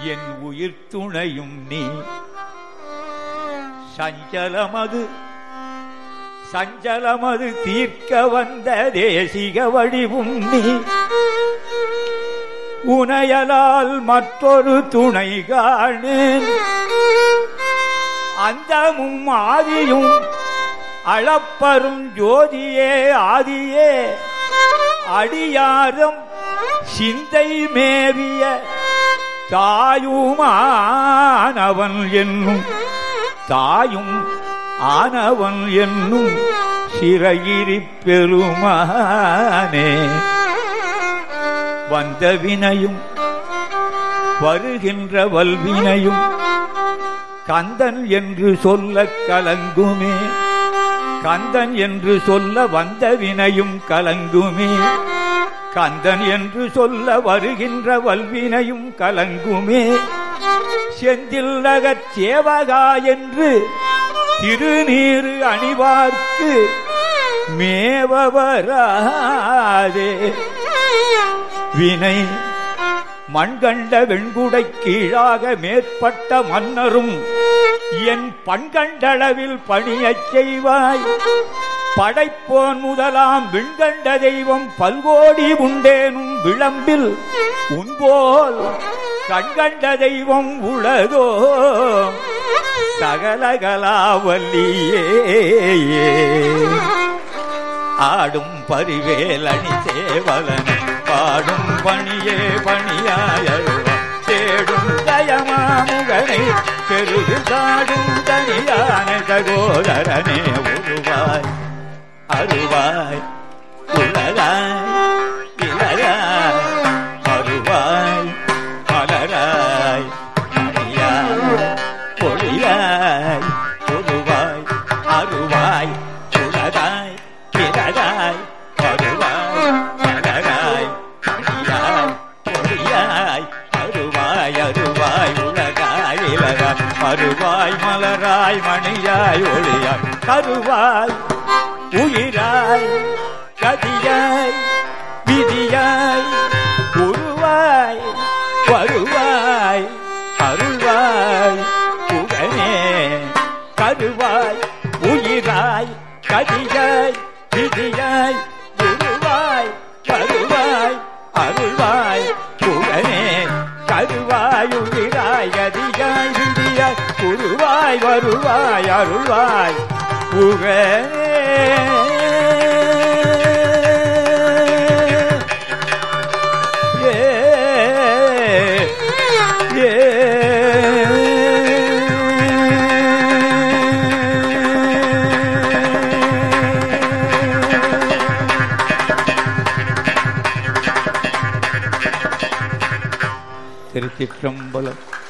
என் உயிர் துணையும் நீ சஞ்சலமது சஞ்சலமது தீர்க்க வந்த தேசிக வடிவும் நீ உனையலால் மற்றொரு துணை காணேன் அந்தமும் ஆதியும் அளப்பரும் ஜோதியே ஆதியே அடியாரம் சிந்தை மேவிய தாயுமானவன் என்னும் தாயும் ஆனவன் என்னும் சிறகிரி பெருமானே வந்த வினையும் வருகின்ற வல்வினையும் கந்தன் என்று சொல்ல கலங்குமே கந்தன் என்று சொல்ல வந்த வினையும் கலங்குமே கந்தன் என்று சொல்ல வருகின்ற வல்வினையும் கலங்குமே செந்தில்லகச் சேவகா என்று திருநீரு அணிவார்க்கு மேவவராதே வினை மண்கண்ட வெண்குடை கீழாக மேற்பட்ட மன்னரும் என் பண்கண்டளவில் பணியச் செய்வாய் படைப்போன் முதலாம் விண்கண்ட தெய்வம் பல்கோடி உண்டேனும் விளம்பில் உன்போல் கண்கண்ட தெய்வம் உளதோ சகலகலாவல்லியே ஆடும் பரிவேலணி சேவலன் பாடும் பணியே பணியாயருவா தேடும் தயமாமுகனை பெருகு தாடும் தனியான சகோதரனே உருவாய் அருவாய் உலகாய் இலகாய் மறுவாய் மலராய் அடியாய் பொழியாய் உருவாய் அருவாய் உலகாய் இலகாய் மறுவாய் மலராய் அடியாய் பொழியாய் அருவாய் அருவாய் உலகாய் இலகாய் மறுவாய் மலராய் மணியாய் ஒளியாய் கருவாய் உயிராய் கதியாய் விதியாய் உருவாய் வருவாய் அருள்வாய் புகனே கருவாய் உயிராய் கதியாய் விதியாய் உருவாய் வருவாய் அருள்வாய் புகனே கருவாய் உயிராய் கதியாய் விதியாய் உருவாய் வருவாய் அருள்வாய் புகனே திருச்சிற்றம்பலம்